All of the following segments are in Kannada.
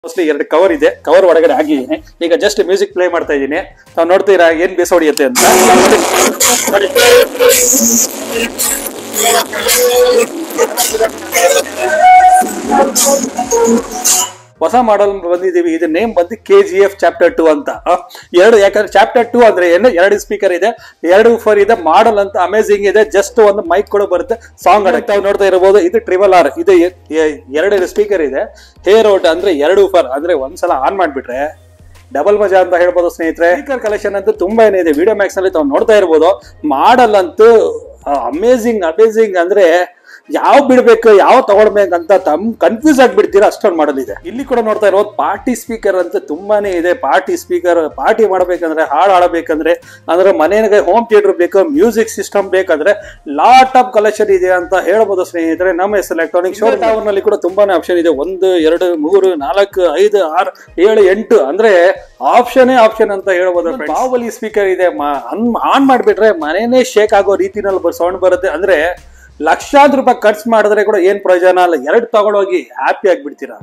ಮೋಸ್ಟ್ಲಿ ಎರಡು ಕವರ್ ಇದೆ ಕವರ್ ಒಳಗಡೆ ಹಾಕಿದ್ದೀನಿ ಈಗ ಜಸ್ಟ್ ಮ್ಯೂಸಿಕ್ ಪ್ಲೇ ಮಾಡ್ತಾ ಇದ್ದೀನಿ ತಾವು ನೋಡ್ತೀರಾ ಏನ್ ಬೇಸ ಹೊಡಿಯುತ್ತೆ ಅಂತ ನೋಡಿ. ಹೊಸ ಮಾಡಲ್ ಬಂದಿದ್ದೀವಿ ಇದು ನೇಮ್ ಬಂದು K G F chapter two ಅಂತ ಆ, ಎರಡು ಯಾಕಂದ್ರೆ ಚಾಪ್ಟರ್ ಟು ಅಂದ್ರೆ ಏನು ಎರಡು ಸ್ಪೀಕರ್ ಇದೆ ಎರಡು ಫರ್ ಇದೆ ಮಾಡಲ್ ಅಂತ ಅಮೇಸಿಂಗ್ ಇದೆ ಜಸ್ಟ್ ಒಂದು ಮೈಕ್ ಕೂಡ ಬರುತ್ತೆ ಸಾಂಗ್ ಆಡಕ್ಕೆ ತಾವು ನೋಡ್ತಾ ಇರಬಹುದು ಇದು ಟ್ರಿಬಲ್ ಆರ್ ಇದು ಎ- ಎ- ಎರಡು ಸ್ಪೀಕರ್ ಇದೆ ಹೇರ್ ಔಟ್ ಅಂದ್ರೆ ಎರಡು ಫರ್ ಅಂದ್ರೆ ಒಂದ್ಸಲ ಆನ್ ಮಾಡ್ಬಿಟ್ರೆ ಡಬಲ್ ಮಜಾ ಅಂತ ಹೇಳ್ಬೋದು ಸ್ನೇಹಿತರೆ ಸ್ಪೀಕರ್ ಕಲೆಕ್ಷನ್ ಅಂತೂ ತುಂಬಾ ಏನಿದೆ ವಿಡಿಯೋ ಮ್ಯಾಕ್ಸ್ ನಲ್ಲಿ ತಾವು ನೋಡ್ತಾ ಇರ್ಬೋದು ಮಾಡಲ್ ಅಂತೂ ಅಮೇಸಿಂಗ್ ಅಮೇಸಿಂಗ್ ಅಂದ್ರೆ ಯಾವ ಬಿಡ್ಬೇಕು ಯಾವ ತಗೊಳ್ಬೇಕಂತ ತಮ್ ಕನ್ಫ್ಯೂಸ್ ಆಗ್ಬಿಡ್ತೀರಾ ಅಷ್ಟೊಂದು ಮಾಡಲ್ ಇದೆ ಇಲ್ಲಿ ಕೂಡ ನೋಡ್ತಾ ಇರೋದು ಪಾರ್ಟಿ ಸ್ಪೀಕರ್ ಅಂತ ತುಂಬಾನೇ ಇದೆ ಪಾರ್ಟಿ ಸ್ಪೀಕರ್ ಪಾರ್ಟಿ ಮಾಡ್ಬೇಕಂದ್ರೆ ಹಾಡು ಆಡಬೇಕಂದ್ರೆ ಅಂದ್ರೆ ಮನೆಗೆ ಹೋಮ್ ಥಿಯೇಟರ್ ಬೇಕು ಮ್ಯೂಸಿಕ್ ಸಿಸ್ಟಮ್ ಬೇಕಂದ್ರೆ ಲಾಟ್ ಆಫ್ ಕಲೆಕ್ಷನ್ ಇದೆ ಅಂತ ಹೇಳ್ಬೋದು ಸ್ನೇಹಿತರೆ ನಮ್ಮ ಎಸ್ ಎಲೆಕ್ಟ್ರಾನಿಕ್ ಶೋ ಟವರ್ ನಲ್ಲಿ ಕೂಡ ತುಂಬಾನೇ ಆಪ್ಷನ್ ಇದೆ ಒಂದು ಎರಡು ಮೂರು ನಾಲ್ಕು ಐದು ಆರು ಏಳು ಎಂಟು ಅಂದ್ರೆ ಆಪ್ಷನ್ ಆಪ್ಷನ್ ಅಂತ ಹೇಳ್ಬೋದು ಬಾಹುಬಲಿ ಸ್ಪೀಕರ್ ಇದೆ ಆನ್ ಮಾಡ್ಬಿಟ್ರೆ ಮನೆನೇ ಶೇಕ್ ಆಗೋ ರೀತಿನಲ್ಲಿ ಸೌಂಡ್ ಬರುತ್ತೆ ಅಂದ್ರೆ ಲಕ್ಷಾಂತರ ರೂಪಾಯಿ ಖರ್ಚು ಮಾಡಿದ್ರೆ ಕೂಡ ಏನ್ ಪ್ರಯೋಜನ ಅಲ್ಲ ಎರಡು ತಗೊಂಡೋಗಿ ಹ್ಯಾಪಿ ಆಗ್ಬಿಡ್ತೀರಾ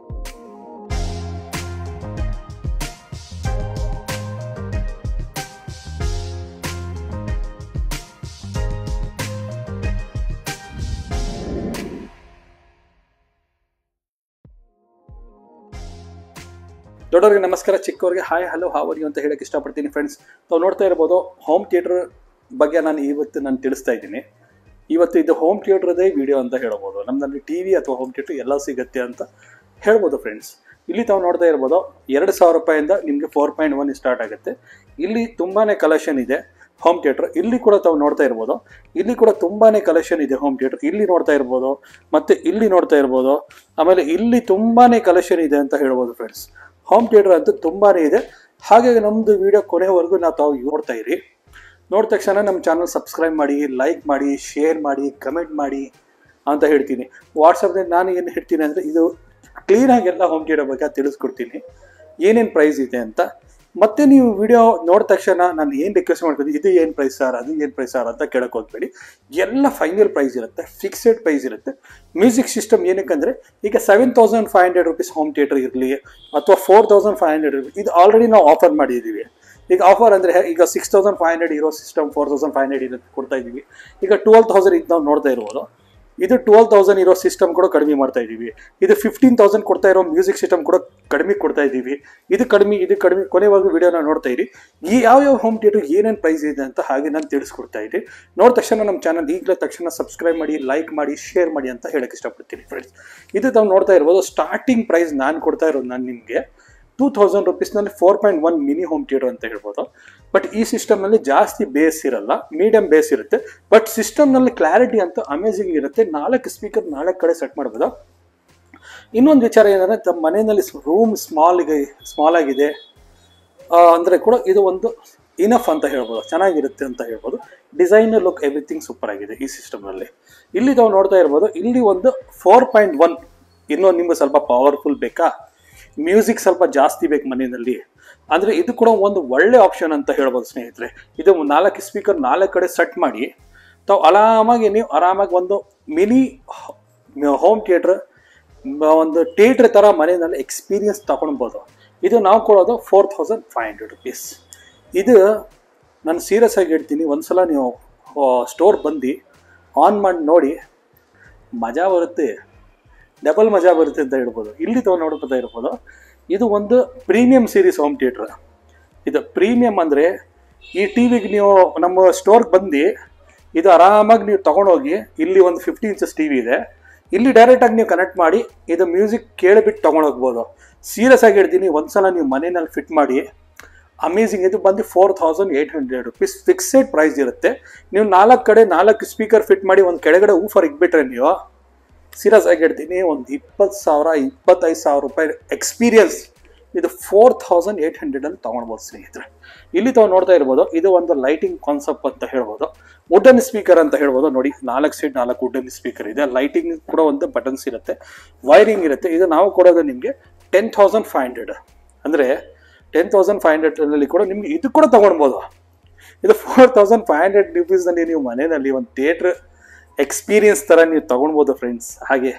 ದೊಡ್ಡವರಿಗೆ ನಮಸ್ಕಾರ ಚಿಕ್ಕವರಿಗೆ ಹಾಯ್ ಹಲೋ ಹಾವರ್ ಯು ಅಂತ ಹೇಳಕ್ಕೆ ಇಷ್ಟಪಡ್ತೀನಿ ಫ್ರೆಂಡ್ಸ್ ತಾವು ನೋಡ್ತಾ ಇರ್ಬೋದು ಹೋಮ್ ಥಿಯೇಟರ್ ಬಗ್ಗೆ ನಾನು ಇವತ್ತು ನಾನು ತಿಳಿಸ್ತಾ ಇದ್ದೀನಿ ಇವತ್ತು ಇದು ಹೋಮ್ ಥಿಯೇಟ್ರದೇ ವಿಡಿಯೋ ಅಂತ ಹೇಳ್ಬೋದು ನಮ್ಮಲ್ಲಿ ಟಿ ವಿ ಅಥವಾ ಹೋಮ್ ಥಿಯೇಟರ್ ಎಲ್ಲ ಸಿಗುತ್ತೆ ಅಂತ ಹೇಳ್ಬೋದು ಫ್ರೆಂಡ್ಸ್ ಇಲ್ಲಿ ತಾವು ನೋಡ್ತಾ ಇರ್ಬೋದು ಎರಡು ಸಾವಿರ ರೂಪಾಯಿಂದ ನಿಮಗೆ ಫೋರ್ ಪಾಯಿಂಟ್ ಒನ್ ಸ್ಟಾರ್ಟ್ ಆಗುತ್ತೆ ಇಲ್ಲಿ ತುಂಬಾ ಕಲೆಕ್ಷನ್ ಇದೆ ಹೋಮ್ ಥಿಯೇಟರ್ ಇಲ್ಲಿ ಕೂಡ ತಾವು ನೋಡ್ತಾ ಇರ್ಬೋದು ಇಲ್ಲಿ ಕೂಡ ತುಂಬಾನೇ ಕಲೆಕ್ಷನ್ ಇದೆ ಹೋಮ್ ಥಿಯೇಟರ್ ಇಲ್ಲಿ ನೋಡ್ತಾ ಇರ್ಬೋದು ಮತ್ತೆ ಇಲ್ಲಿ ನೋಡ್ತಾ ಇರ್ಬೋದು ಆಮೇಲೆ ಇಲ್ಲಿ ತುಂಬಾನೇ ಕಲೆಕ್ಷನ್ ಇದೆ ಅಂತ ಹೇಳ್ಬೋದು ಫ್ರೆಂಡ್ಸ್ ಹೋಮ್ ಥಿಯೇಟರ್ ಅಂತೂ ತುಂಬಾನೇ ಇದೆ ಹಾಗೆ ನಮ್ಮದು ವಿಡಿಯೋ ಕೊನೆವರೆಗೂ ನಾವು ತಾವು ನೋಡ್ತಾ ಇರಿ ನೋಡಿದ ತಕ್ಷಣ ನಮ್ಮ ಚಾನಲ್ ಸಬ್ಸ್ಕ್ರೈಬ್ ಮಾಡಿ ಲೈಕ್ ಮಾಡಿ ಶೇರ್ ಮಾಡಿ ಕಮೆಂಟ್ ಮಾಡಿ ಅಂತ ಹೇಳ್ತೀನಿ ವಾಟ್ಸಪ್ನಲ್ಲಿ ನಾನು ಏನು ಹೇಳ್ತೀನಿ ಅಂದರೆ ಇದು ಕ್ಲೀನಾಗಿ ಎಲ್ಲ ಹೋಮ್ ಥಿಯೇಟರ್ ಬಗ್ಗೆ ತಿಳಿಸ್ಕೊಡ್ತೀನಿ ಏನೇನು ಪ್ರೈಸ್ ಇದೆ ಅಂತ ಮತ್ತೆ ನೀವು ವಿಡಿಯೋ ನೋಡಿದ ತಕ್ಷಣ ನಾನು ಏನು ರಿಕ್ವೆಸ್ಟ್ ಮಾಡ್ತೀನಿ ಇದು ಏನು ಪ್ರೈಸ್ ಸರ್ ಅದು ಏನು ಪ್ರೈಸ್ ಸರ್ ಅಂತ ಕೇಳಕ್ಕೆ ಹೋಗ್ಬೇಡಿ ಎಲ್ಲ ಫೈನಲ್ ಪ್ರೈಸ್ ಇರುತ್ತೆ ಫಿಕ್ಸೆಡ್ ಪ್ರೈಸ್ ಇರುತ್ತೆ ಮ್ಯೂಸಿಕ್ ಸಿಸ್ಟಮ್ ಏನಕ್ಕಂದ್ರೆ ಈಗ seven thousand five hundred rupees home theatre ಇರಲಿ ಅಥವಾ four thousand five hundred rupees ಇದು ಆಲ್ರೆಡಿ ನಾವು ಆಫರ್ ಮಾಡಿದ್ದೀವಿ ಈಗ ಆಫರ್ ಅಂದರೆ ಈಗ ಸಿಕ್ಸ್ ತೌಸಂಡ್ ಫೈವ್ ಹಂಡ್ರೆಡ್ ಇರೋ system four thousand five hundred ಇರೋದು ಕೊಡ್ತಾ ಇದ್ದೀವಿ ಈಗ ಟ್ವೆಲ್ ತೌಸಂಡ್ ಇದು ನಾವು ನೋಡ್ತಾ ಇರ್ಬೋದು ಇದು ಟ್ವೆಲ್ ತೌಸಂಡ್ ಇರೋ ಸಿಸ್ಟಮ್ ಕೂಡ ಕಡಿಮೆ ಮಾಡ್ತಾ ಇದ್ದೀವಿ ಇದು ಫಿಫ್ಟೀನ್ ತೌಸಂಡ್ ಕೊಡ್ತಾ ಇರೋ ಮ್ಯೂಸಿಕ್ ಸಿಸ್ಟಮ್ ಕೂಡ ಕಡಿಮೆ ಕೊಡ್ತಾ ಇದ್ದೀವಿ ಇದು ಕಡಿಮೆ ಇದು ಕಡಿಮೆ ಕೊನೆವರೆಗೂ ವಿಡಿಯೋನ ನೋಡ್ತಾ ಇರಿ ಈ ಯಾವ್ಯಾವ ಹೋಮ್ ಥಿಯೇಟರ್ ಏನೇನು ಪ್ರೈಸ್ ಇದೆ ಅಂತ ಹಾಗೆ ನಾನು ತಿಳಿಸ್ಕೊಡ್ತಾ ಇದ್ದೀನಿ ನೋಡಿದ ತಕ್ಷಣ ನಮ್ಮ ಚಾನಲ್ ಈಗಲೇ ತಕ್ಷಣ ಸಬ್ಸ್ಕ್ರೈಬ್ ಮಾಡಿ ಲೈಕ್ ಮಾಡಿ ಶೇರ್ ಮಾಡಿ ಅಂತ ಹೇಳಕ್ಕೆ ಇಷ್ಟಪಡ್ತೀನಿ ಫ್ರೆಂಡ್ಸ್ ಇದು ತಾವು ನೋಡ್ತಾ ಇರ್ಬೋದು ಸ್ಟಾರ್ಟಿಂಗ್ ಪ್ರೈಸ್ ನಾನು ಕೊಡ್ತಾ ಇರೋದು ನಾನು ನಿಮಗೆ ಟೂ ತೌಸಂಡ್ ರುಪೀಸ್ನಲ್ಲಿ four point one mini home theatre ಅಂತ ಹೇಳ್ಬೋದು ಬಟ್ ಈ ಸಿಸ್ಟಮ್ನಲ್ಲಿ ಜಾಸ್ತಿ ಬೇಸ್ ಇರಲ್ಲ ಮೀಡಿಯಂ ಬೇಸ್ ಇರುತ್ತೆ ಬಟ್ ಸಿಸ್ಟಮ್ನಲ್ಲಿ ಕ್ಲಾರಿಟಿ ಅಂತ ಅಮೇಝಿಂಗ್ ಇರುತ್ತೆ ನಾಲ್ಕು ಸ್ಪೀಕರ್ ನಾಲ್ಕು ಕಡೆ ಸೆಟ್ ಮಾಡ್ಬೋದು ಇನ್ನೊಂದು ವಿಚಾರ ಏನಂದರೆ ತಮ್ಮ ಮನೆಯಲ್ಲಿ ರೂಮ್ ಸ್ಮಾಲ್ ಸ್ಮಾಲ್ ಆಗಿದೆ ಆ, ಅಂದ್ರೆ ಕೂಡ ಇದು ಒಂದು ಇನಫ್ ಅಂತ ಹೇಳ್ಬೋದು ಚೆನ್ನಾಗಿರುತ್ತೆ ಅಂತ ಹೇಳ್ಬೋದು ಡಿಸೈನ್ ಲುಕ್ ಎವ್ರಿಥಿಂಗ್ ಸೂಪರ್ ಆಗಿದೆ ಈ ಸಿಸ್ಟಮ್ನಲ್ಲಿ ಇಲ್ಲಿ ತಾವು ನೋಡ್ತಾ ಇರ್ಬೋದು ಇಲ್ಲಿ ಒಂದು ಫೋರ್ ಪಾಯಿಂಟ್ ಒನ್ ಇನ್ನೂ ನಿಮ್ಗೆ ಸ್ವಲ್ಪ ಪವರ್ಫುಲ್ ಬೇಕಾ ಮ್ಯೂಸಿಕ್ ಸ್ವಲ್ಪ ಜಾಸ್ತಿ ಬೇಕು ಮನೆಯಲ್ಲಿ ಅಂದರೆ ಇದು ಕೂಡ ಒಂದು ಒಳ್ಳೆ ಆಪ್ಷನ್ ಅಂತ ಹೇಳ್ಬೋದು ಸ್ನೇಹಿತರೆ ಇದು ನಾಲ್ಕು ಸ್ಪೀಕರ್ ನಾಲ್ಕು ಕಡೆ ಸೆಟ್ ಮಾಡಿ ತಾವು ಆರಾಮಾಗಿ ನೀವು ಆರಾಮಾಗಿ ಒಂದು ಮಿನಿ ಹೋಮ್ ಥಿಯೇಟ್ರ್ ಒಂದು ಥಿಯೇಟ್ರ್ ಥರ ಮನೆಯಲ್ಲಿ ಎಕ್ಸ್ಪೀರಿಯನ್ಸ್ ತಗೊಳ್ಬೋದು ಇದು ನಾವು ಕೊಡೋದು four thousand five hundred rupees ಇದು ನಾನು ಸೀರಿಯಸ್ ಆಗಿ ಹೇಳ್ತೀನಿ ಒಂದ್ಸಲ ನೀವು ಸ್ಟೋರ್ ಬಂದು ಆನ್ ಮಾಡಿ ನೋಡಿ ಮಜಾ ಬರುತ್ತೆ ಡಬಲ್ ಮಜಾ ಬರುತ್ತೆ ಅಂತ ಹೇಳ್ಬೋದು ಇಲ್ಲಿ ತಗೊಂಡು ನೋಡ್ಬೋದಾ ಇರ್ಬೋದು ಇದು ಒಂದು ಪ್ರೀಮಿಯಂ ಸೀರೀಸ್ ಹೋಮ್ ಥಿಯೇಟ್ರ್ ಇದು ಪ್ರೀಮಿಯಂ ಅಂದರೆ ಈ ಟಿ ವಿಗೆ ನೀವು ನಮ್ಮ ಸ್ಟೋರ್ಗೆ ಬಂದು ಇದು ಆರಾಮಾಗಿ ನೀವು ತಗೊಂಡೋಗಿ ಇಲ್ಲಿ ಒಂದು ಫಿಫ್ಟಿ ಇಂಚಸ್ ಟಿ ವಿ ಇದೆ ಇಲ್ಲಿ ಡೈರೆಕ್ಟಾಗಿ ನೀವು ಕನೆಕ್ಟ್ ಮಾಡಿ ಇದು ಮ್ಯೂಸಿಕ್ ಕೇಳಿಬಿಟ್ಟು ತೊಗೊಂಡೋಗ್ಬೋದು ಸೀರಿಯಸ್ ಆಗಿ ಹೇಳ್ತೀನಿ ಒಂದ್ಸಲ ನೀವು ಮನೆಯಲ್ಲಿ ಫಿಟ್ ಮಾಡಿ ಅಮೇಝಿಂಗ್ ಇದು ಬಂದು four thousand eight hundred rupees fixed price ಇರುತ್ತೆ ನೀವು ನಾಲ್ಕು ಕಡೆ ನಾಲ್ಕು ಸ್ಪೀಕರ್ ಫಿಟ್ ಮಾಡಿ ಒಂದು ಕೆಳಗಡೆ ಊಫರ್ ಇಟ್ಬಿಟ್ರೆ ನೀವು ಸೀರಿಯಸ್ ಆಗಿ ಹೇಳ್ತೀನಿ ಒಂದು ಇಪ್ಪತ್ತು ಸಾವಿರ ಇಪ್ಪತ್ತೈದು ಸಾವಿರ ರೂಪಾಯಿ ಎಕ್ಸ್ಪೀರಿಯನ್ಸ್ ಇದು ಫೋರ್ ತೌಸಂಡ್ ಏಯ್ಟ್ ಹಂಡ್ರೆಡಲ್ಲಿ ತೊಗೊಳ್ಬೋದು ಸ್ನೇಹಿತರೆ ಇಲ್ಲಿ ತಾವು ನೋಡ್ತಾ ಇರ್ಬೋದು ಇದು ಒಂದು ಲೈಟಿಂಗ್ ಕಾನ್ಸೆಪ್ಟ್ ಅಂತ ಹೇಳ್ಬೋದು ವುಡನ್ ಸ್ಪೀಕರ್ ಅಂತ ಹೇಳ್ಬೋದು ನೋಡಿ ನಾಲ್ಕು ಸೈಡ್ ನಾಲ್ಕು ವುಡನ್ ಸ್ಪೀಕರ್ ಇದೆ ಲೈಟಿಂಗ್ ಕೂಡ ಒಂದು ಬಟನ್ಸ್ ಇರುತ್ತೆ ವೈರಿಂಗ್ ಇರುತ್ತೆ ಇದು ನಾವು ಕೊಡೋದು ನಿಮಗೆ ಟೆನ್ ತೌಸಂಡ್ ಫೈವ್ ಹಂಡ್ರೆಡ್ ಅಂದರೆ ಟೆನ್ ತೌಸಂಡ್ ಫೈವ್ ಹಂಡ್ರೆಡ್ನಲ್ಲಿ ಕೂಡ ನಿಮ್ಗೆ ಇದು ಕೂಡ ತೊಗೊಳ್ಬೋದು ಇದು ಫೋರ್ ತೌಸಂಡ್ ಫೈವ್ ಹಂಡ್ರೆಡ್ ರುಪೀಸ್ನಲ್ಲಿ ನೀವು ಮನೆಯಲ್ಲಿ ಒಂದು ಥಿಯೇಟ್ರ್ ಎಕ್ಸ್ಪೀರಿಯನ್ಸ್ ಥರ ನೀವು ತೊಗೊಳ್ಬೋದು ಫ್ರೆಂಡ್ಸ್ ಹಾಗೆ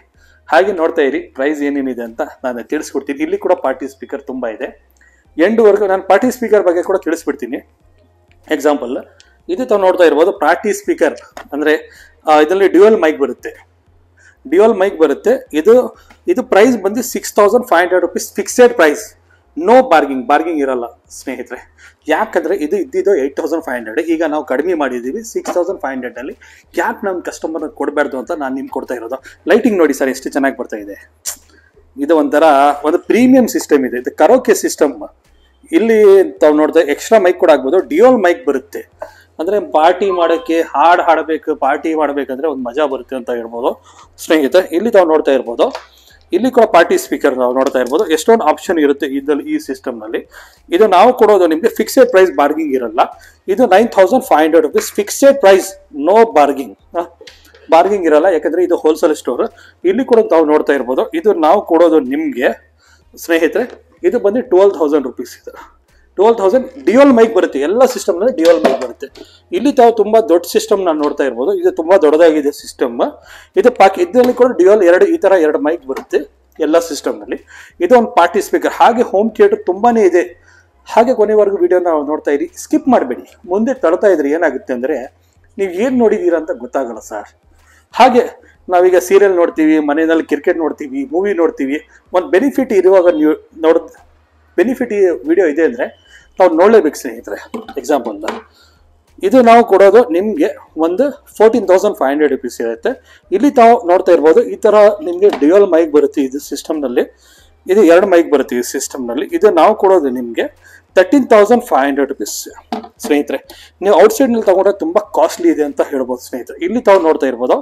ಹಾಗೆ ನೋಡ್ತಾ ಇರಿ ಪ್ರೈಸ್ ಏನೇನಿದೆ ಅಂತ ನಾನು ತಿಳಿಸ್ಕೊಡ್ತೀನಿ ಇಲ್ಲಿ ಕೂಡ ಪಾರ್ಟಿ ಸ್ಪೀಕರ್ ತುಂಬ ಇದೆ ಎಂಡ್ವರೆಗೂ ನಾನು ಪಾರ್ಟಿ ಸ್ಪೀಕರ್ ಬಗ್ಗೆ ಕೂಡ ತಿಳಿಸ್ಬಿಡ್ತೀನಿ ಎಕ್ಸಾಂಪಲ್ ಇದು ತಾವು ನೋಡ್ತಾ ಇರ್ಬೋದು ಪಾರ್ಟಿ ಸ್ಪೀಕರ್ ಅಂದರೆ ಇದರಲ್ಲಿ ಡ್ಯುಯಲ್ ಮೈಕ್ ಬರುತ್ತೆ ಡ್ಯುಯಲ್ ಮೈಕ್ ಬರುತ್ತೆ ಇದು ಇದು ಪ್ರೈಸ್ ಬಂದು six thousand five hundred rupees fixed price no bargaining bargaining ಇರಲ್ಲ ಸ್ನೇಹಿತರೆ ಯಾಕಂದರೆ ಇದು ಇದ್ದಿದ್ದು ಏಯ್ಟ್ ತೌಸಂಡ್ ಫೈವ್ ಹಂಡ್ರೆಡ್ ಈಗ ನಾವು ಕಡಿಮೆ ಮಾಡಿದ್ದೀವಿ ಸಿಕ್ಸ್ ತೌಸಂಡ್ ಫೈವ್ ಹಂಡ್ರೆಡಲ್ಲಿ ಯಾಕೆ ನಮ್ಮ ಕಸ್ಟಮರ್ನ ಕೊಡಬಾರ್ದು ಅಂತ ನಾನು ನಿಮ್ಗೆ ಕೊಡ್ತಾ ಇರೋದು ಲೈಟಿಂಗ್ ನೋಡಿ ಸರ್ ಎಷ್ಟು ಚೆನ್ನಾಗಿ ಬರ್ತಾ ಇದೆ ಇದು ಒಂಥರ ಒಂದು ಪ್ರೀಮಿಯಂ ಸಿಸ್ಟಮ್ ಇದೆ ಇದು ಕರೋಕೆ ಸಿಸ್ಟಮ್ ಇಲ್ಲಿ ತಾವು ನೋಡಿದ್ರೆ ಎಕ್ಸ್ಟ್ರಾ ಮೈಕ್ ಕೂಡ ಆಗ್ಬೋದು ಡಿಯೋಲ್ ಮೈಕ್ ಬರುತ್ತೆ ಅಂದ್ರೆ ಪಾರ್ಟಿ ಮಾಡೋಕ್ಕೆ ಹಾಡು ಹಾಡಬೇಕು ಪಾರ್ಟಿ ಮಾಡಬೇಕಂದ್ರೆ ಒಂದು ಮಜಾ ಬರುತ್ತೆ ಅಂತ ಹೇಳ್ಬೋದು ಸ್ನೇಹಿತರೆ ಇಲ್ಲಿ ತಾವು ನೋಡ್ತಾ ಇರ್ಬೋದು ಇಲ್ಲಿ ಕೂಡ ಪಾರ್ಟಿ ಸ್ಪೀಕರ್ ನಾವು ನೋಡ್ತಾ ಇರ್ಬೋದು ಎಷ್ಟೊಂದು ಆಪ್ಷನ್ ಇರುತ್ತೆ ಇದ್ರಲ್ಲಿ ಈ ಸಿಸ್ಟಮ್ನಲ್ಲಿ ಇದು ನಾವು ಕೊಡೋದು ನಿಮಗೆ ಫಿಕ್ಸೆಡ್ ಪ್ರೈಸ್ ಬಾರ್ಗಿಂಗ್ ಇರಲ್ಲ ಇದು nine thousand five hundred rupees fixed price no bargaining bargaining ಇರಲ್ಲ ಯಾಕಂದ್ರೆ ಇದು ಹೋಲ್ಸೇಲ್ ಸ್ಟೋರ್ ಇಲ್ಲಿ ಕೂಡ ತಾವು ನೋಡ್ತಾ ಇರ್ಬೋದು ಇದು ನಾವು ಕೊಡೋದು ನಿಮಗೆ ಸ್ನೇಹಿತರೆ ಇದು ಬಂದು ಟ್ವೆಲ್ ತೌಸಂಡ್ ರುಪೀಸ್ ಇದು ಟ್ವೆಲ್ ತೌಸಂಡ್ ಡಿಯೋಲ್ ಮೈಕ್ ಬರುತ್ತೆ ಎಲ್ಲ ಸಿಸ್ಟಮ್ನಲ್ಲಿ ಡಿಯೋಲ್ ಮೈಕ್ ಬರುತ್ತೆ ಇಲ್ಲಿ ತಾವು ತುಂಬಾ ದೊಡ್ಡ ಸಿಸ್ಟಮ್ ನಾನು ನೋಡ್ತಾ ಇರ್ಬೋದು ಇದು ತುಂಬಾ ದೊಡ್ಡದಾಗಿದೆ ಸಿಸ್ಟಮ್ ಇದು ಪಾಕಿ ಇದರಲ್ಲಿ ಕೂಡ ಡಿಯೋಲ್ ಎರಡು ಈ ತರ ಎರಡು ಮೈಕ್ ಬರುತ್ತೆ ಎಲ್ಲ ಸಿಸ್ಟಮ್ನಲ್ಲಿ ಇದು ಒಂದು ಪಾರ್ಟಿ ಸ್ಪೀಕರ್ ಹಾಗೆ ಹೋಮ್ ಥಿಯೇಟರ್ ತುಂಬಾನೇ ಇದೆ ಹಾಗೆ ಕೊನೆವರೆಗೂ ವಿಡಿಯೋ ನಾವು ನೋಡ್ತಾ ಇರಿ ಸ್ಕಿಪ್ ಮಾಡಬೇಡಿ ಮುಂದೆ ತಡ್ತಾ ಇದ್ರೆ ಏನಾಗುತ್ತೆ ಅಂದರೆ ನೀವು ಏನು ನೋಡಿದ್ದೀರಾ ಅಂತ ಗೊತ್ತಾಗಲ್ಲ ಸರ್ ಹಾಗೆ ನಾವೀಗ ಸೀರಿಯಲ್ ನೋಡ್ತೀವಿ ಮನೆಯಲ್ಲಿ ಕ್ರಿಕೆಟ್ ನೋಡ್ತೀವಿ ಮೂವಿ ನೋಡ್ತೀವಿ ಒಂದು ಬೆನಿಫಿಟ್ ಇರುವಾಗ ನೀವು ನೋಡ್ ಬೆನಿಫಿಟ್ ವಿಡಿಯೋ ಇದೆ ಅಂದರೆ ನಾವು ನೋಡಲೇಬೇಕು ಸ್ನೇಹಿತರೆ ಎಕ್ಸಾಂಪಲ್ ಇದು ನಾವು ಕೊಡೋದು ನಿಮಗೆ ಒಂದು fourteen thousand five hundred rupees ಇರುತ್ತೆ ಇಲ್ಲಿ ತಾವು ನೋಡ್ತಾ ಇರ್ಬೋದು ಈ ಥರ ನಿಮಗೆ ಡ್ಯುಯಲ್ ಮೈಕ್ ಬರುತ್ತೆ ಇದು ಸಿಸ್ಟಮ್ನಲ್ಲಿ ಇದು ಎರಡು ಮೈಕ್ ಬರುತ್ತೆ ಈ ಸಿಸ್ಟಮ್ನಲ್ಲಿ ಇದು ನಾವು ಕೊಡೋದು ನಿಮಗೆ thirteen thousand five hundred rupees ಸ್ನೇಹಿತರೆ ನೀವು ಔಟ್ಸೈಡ್ನಲ್ಲಿ ತಗೊಂಡ್ರೆ ತುಂಬ ಕಾಸ್ಟ್ಲಿ ಇದೆ ಅಂತ ಹೇಳ್ಬೋದು ಸ್ನೇಹಿತರೆ ಇಲ್ಲಿ ತಾವು ನೋಡ್ತಾ ಇರ್ಬೋದು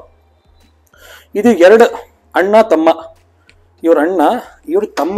ಇದು ಎರಡು ಅಣ್ಣ ತಮ್ಮ ಇವ್ರ ಅಣ್ಣ ಇವ್ರ ತಮ್ಮ